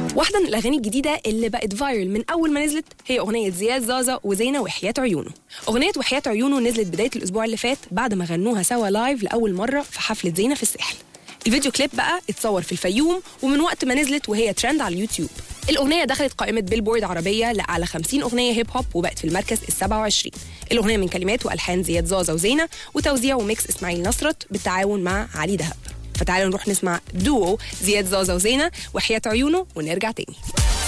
واحدة من الأغاني الجديدة اللي بقت فايرل من أول ما نزلت هي أغنية زياد زازا وزينة وحياة عيونه. أغنية وحياة عيونه نزلت بداية الأسبوع اللي فات بعد ما غنوها سوا لايف لأول مرة في حفلة زينة في الساحل. الفيديو كليب بقى اتصور في الفيوم ومن وقت ما نزلت وهي ترند على اليوتيوب. الأغنية دخلت قائمة بيلبورد عربية لأعلى 50 أغنية هيب هوب وبقت في المركز ال 27. الأغنية من كلمات وألحان زياد زازا وزينة وتوزيع وميكس إسماعيل نصرت بالتعاون مع علي دهب. فتعالوا نروح نسمع دوو زياد زازا وزينة وحياة عيونه ونرجع تاني.